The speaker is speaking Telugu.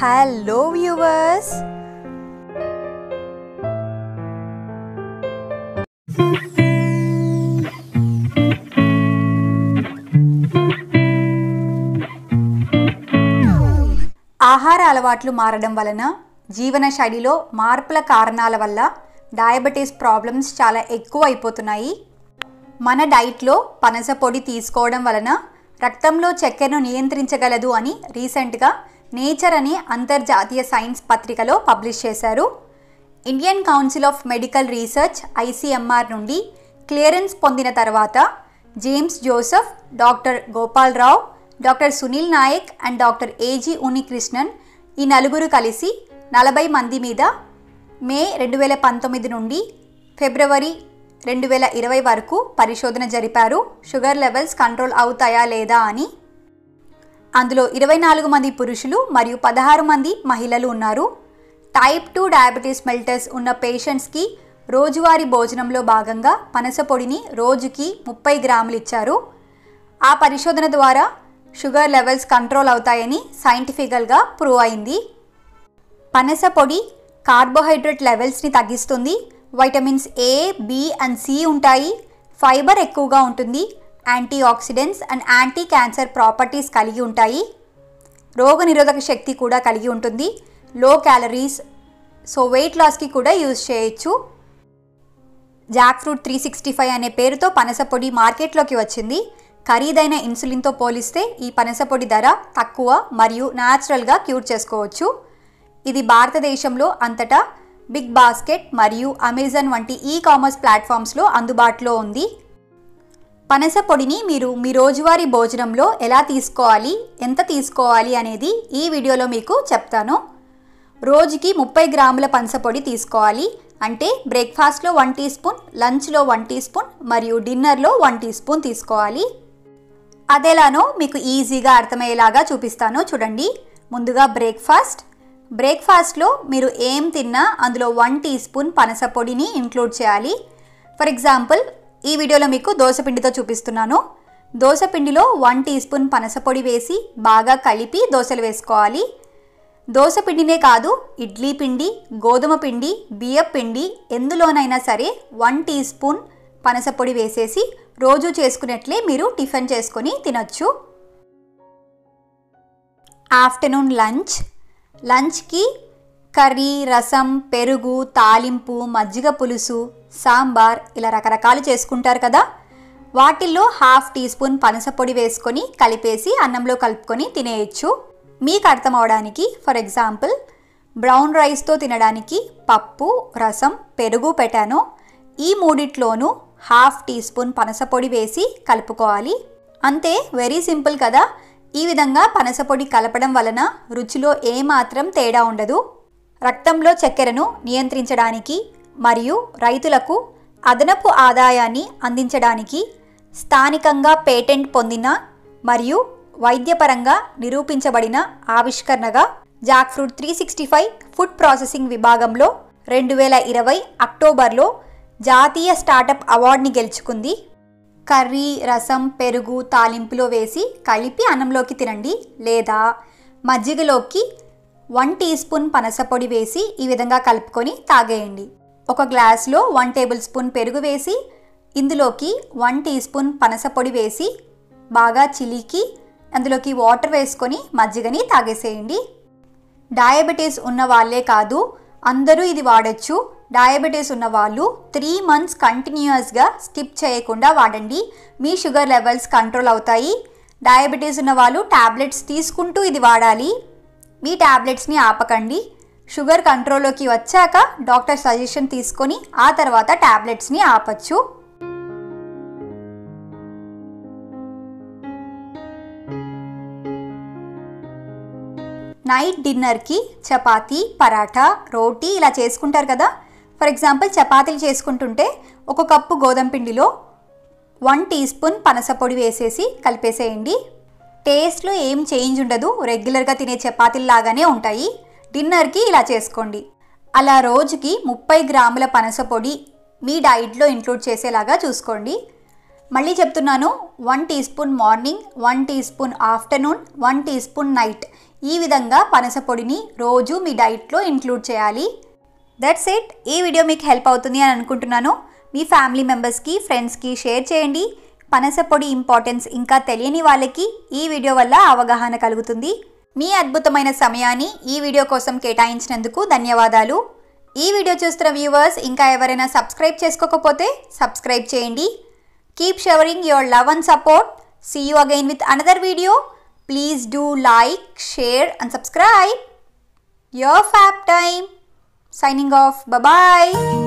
హలో వ్యూవర్స్ ఆహార అలవాట్లు మారడం వలన జీవన శైలిలో మార్పుల కారణాల వల్ల డయాబెటీస్ ప్రాబ్లమ్స్ చాలా ఎక్కువ అయిపోతున్నాయి మన డైట్లో పనస పొడి తీసుకోవడం వలన రక్తంలో చక్కెరను నియంత్రించగలదు అని రీసెంట్గా నేచర్ అనే అంతర్జాతీయ సైన్స్ పత్రికలో పబ్లిష్ చేశారు Indian council of medical research ICMR నుండి క్లియరెన్స్ పొందిన తర్వాత James Joseph doctor Gopala Rao doctor Sunil Nayak and doctor A G Unnikrishnan ఈ నలుగురు కలిసి నలభై మంది మీద మే రెండు వేల పంతొమ్మిది నుండి ఫిబ్రవరి రెండు వేల ఇరవై వరకు పరిశోధన జరిపారు షుగర్ లెవెల్స్ కంట్రోల్ అవుతాయా లేదా అని అందులో ఇరవై నాలుగు మంది పురుషులు మరియు పదహారు మంది మహిళలు ఉన్నారు టైప్ టూ డయాబెటీస్ మెల్టర్స్ ఉన్న పేషెంట్స్కి రోజువారీ భోజనంలో భాగంగా పనస పొడిని రోజుకి ముప్పై గ్రాములు ఇచ్చారు ఆ పరిశోధన ద్వారా షుగర్ లెవెల్స్ కంట్రోల్ అవుతాయని సైంటిఫికల్గా ప్రూవ్ అయింది పనస పొడి కార్బోహైడ్రేట్ లెవెల్స్ని తగ్గిస్తుంది vitamins A B and C ఉంటాయి ఫైబర్ ఎక్కువగా ఉంటుంది antioxidants and anti cancer properties కలిగి ఉంటాయి రోగనిరోధక శక్తి కూడా కలిగి ఉంటుంది లో క్యాలరీస్ సో వెయిట్ లాస్కి కూడా యూజ్ చేయొచ్చు jackfruit three sixty five అనే పేరుతో పనస పొడి మార్కెట్లోకి వచ్చింది ఖరీదైన ఇన్సులిన్తో పోలిస్తే ఈ పనస పొడి ధర తక్కువ మరియు న్యాచురల్గా క్యూర్ చేసుకోవచ్చు ఇది భారతదేశంలో అంతటా బిగ్ బాస్కెట్ మరియు అమెజాన్ వంటి ఈ కామర్స్ ప్లాట్ఫామ్స్లో అందుబాటులో ఉంది పనస పొడిని మీరు మీ రోజువారీ భోజనంలో ఎలా తీసుకోవాలి ఎంత తీసుకోవాలి అనేది ఈ వీడియోలో మీకు చెప్తాను రోజుకి ముప్పై గ్రాముల పనస పొడి తీసుకోవాలి అంటే బ్రేక్ఫాస్ట్లో వన్ టీ స్పూన్ లంచ్లో వన్ టీ స్పూన్ మరియు డిన్నర్లో వన్ టీ స్పూన్ తీసుకోవాలి అదెలానో మీకు ఈజీగా అర్థమయ్యేలాగా చూపిస్తాను చూడండి ముందుగా బ్రేక్ఫాస్ట్ బ్రేక్ఫాస్ట్లో మీరు ఏం తిన్నా అందులో వన్ టీ స్పూన్ పనస పొడిని ఇంక్లూడ్ చేయాలి ఫర్ ఎగ్జాంపుల్ ఈ వీడియోలో మీకు దోసపిండితో చూపిస్తున్నాను దోసపిండిలో వన్ టీ స్పూన్ పనస పొడి వేసి బాగా కలిపి దోశలు వేసుకోవాలి దోశ పిండినే కాదు ఇడ్లీ పిండి గోధుమ పిండి బియ్యం పిండి ఎందులోనైనా సరే వన్ టీ స్పూన్ పనస పొడి వేసేసి రోజు చేసుకున్నట్లే మీరు టిఫిన్ చేసుకొని తినొచ్చు ఆఫ్టర్నూన్ లంచ్ లంచ్కి కర్రీ రసం పెరుగు తాలింపు మజ్జిగ పులుసు సాంబార్ ఇలా రకరకాలు చేసుకుంటారు కదా వాటిల్లో హాఫ్ టీ స్పూన్ పనస పొడి వేసుకొని కలిపేసి అన్నంలో కలుపుకొని తినేయచ్చు మీకు అర్థం అవడానికి ఫర్ ఎగ్జాంపుల్ బ్రౌన్ రైస్తో తినడానికి పప్పు రసం పెరుగు పెట్టాను ఈ మూడిట్లోనూ హాఫ్ టీ స్పూన్ పనసపొడి వేసి కలుపుకోవాలి అంతే వెరీ సింపుల్ కదా ఈ విధంగా పనసపొడి కలపడం వలన రుచిలో ఏమాత్రం తేడా ఉండదు రక్తంలో చక్కెరను నియంత్రించడానికి మరియు రైతులకు అదనపు ఆదాయాన్ని అందించడానికి స్థానికంగా పేటెంట్ పొందిన మరియు వైద్యపరంగా నిరూపించబడిన ఆవిష్కరణగా jackfruit three sixty five food processing విభాగంలో రెండు వేల ఇరవై అక్టోబర్లో జాతీయ స్టార్టప్ అవార్డుని గెలుచుకుంది కర్రీ రసం పెరుగు తాలింపులో వేసి కలిపి అన్నంలోకి తినండి లేదా మజ్జిగలోకి వన్ టీ స్పూన్ పనసపొడి వేసి ఈ విధంగా కలుపుకొని తాగేయండి ఒక గ్లాస్లో వన్ టేబుల్ స్పూన్ పెరుగు వేసి ఇందులోకి వన్ టీ స్పూన్ పనసపొడి వేసి బాగా చిలికి అందులోకి వాటర్ వేసుకొని మజ్జిగని తాగేసేయండి డయాబెటీస్ ఉన్న వాళ్ళే కాదు అందరూ ఇది వాడచ్చు డయాబెటీస్ ఉన్న వాళ్ళు త్రీ మంత్స్ కంటిన్యూస్గా స్కిప్ చేయకుండా వాడండి మీ షుగర్ లెవెల్స్ కంట్రోల్ అవుతాయి డయాబెటీస్ ఉన్న వాళ్ళు ట్యాబ్లెట్స్ తీసుకుంటూ ఇది వాడాలి మీ ట్యాబ్లెట్స్ని ఆపకండి షుగర్ కంట్రోల్లోకి వచ్చాక డాక్టర్ సజెషన్ తీసుకొని ఆ తర్వాత ట్యాబ్లెట్స్ని ఆపచ్చు నైట్ డిన్నర్కి చపాతీ పరాఠా రోటీ ఇలా చేసుకుంటారు కదా ఫర్ ఎగ్జాంపుల్ చపాతీలు చేసుకుంటుంటే ఒక కప్పు గోధుమ పిండిలో వన్ టీ స్పూన్ పనస పొడి వేసేసి కలిపేసేయండి టేస్ట్లో ఏం చేంజ్ ఉండదు రెగ్యులర్గా తినే చపాతీలు లాగానే ఉంటాయి డిన్నర్కి ఇలా చేసుకోండి అలా రోజుకి ముప్పై గ్రాముల పనస పొడి మీ డైట్లో ఇంక్లూడ్ చేసేలాగా చూసుకోండి మళ్ళీ చెప్తున్నాను one teaspoon morning one teaspoon afternoon one teaspoon night ఈ విధంగా పనస పొడిని రోజు మీ డైట్లో ఇంక్లూడ్ చేయాలి దట్స్ ఇట్ ఈ వీడియో మీకు హెల్ప్ అవుతుంది అని అనుకుంటున్నాను మీ ఫ్యామిలీ మెంబర్స్కి ఫ్రెండ్స్కి షేర్ చేయండి పనస పొడి ఇంపార్టెన్స్ ఇంకా తెలియని వాళ్ళకి ఈ వీడియో వల్ల అవగాహన కలుగుతుంది మీ అద్భుతమైన సమయాన్ని ఈ వీడియో కోసం కేటాయించినందుకు ధన్యవాదాలు ఈ వీడియో చూస్తున్న వ్యూవర్స్ ఇంకా ఎవరైనా సబ్స్క్రైబ్ చేసుకోకపోతే సబ్స్క్రైబ్ చేయండి keep showering your love and support see you again with another video please do like share and subscribe your fab time signing off bye bye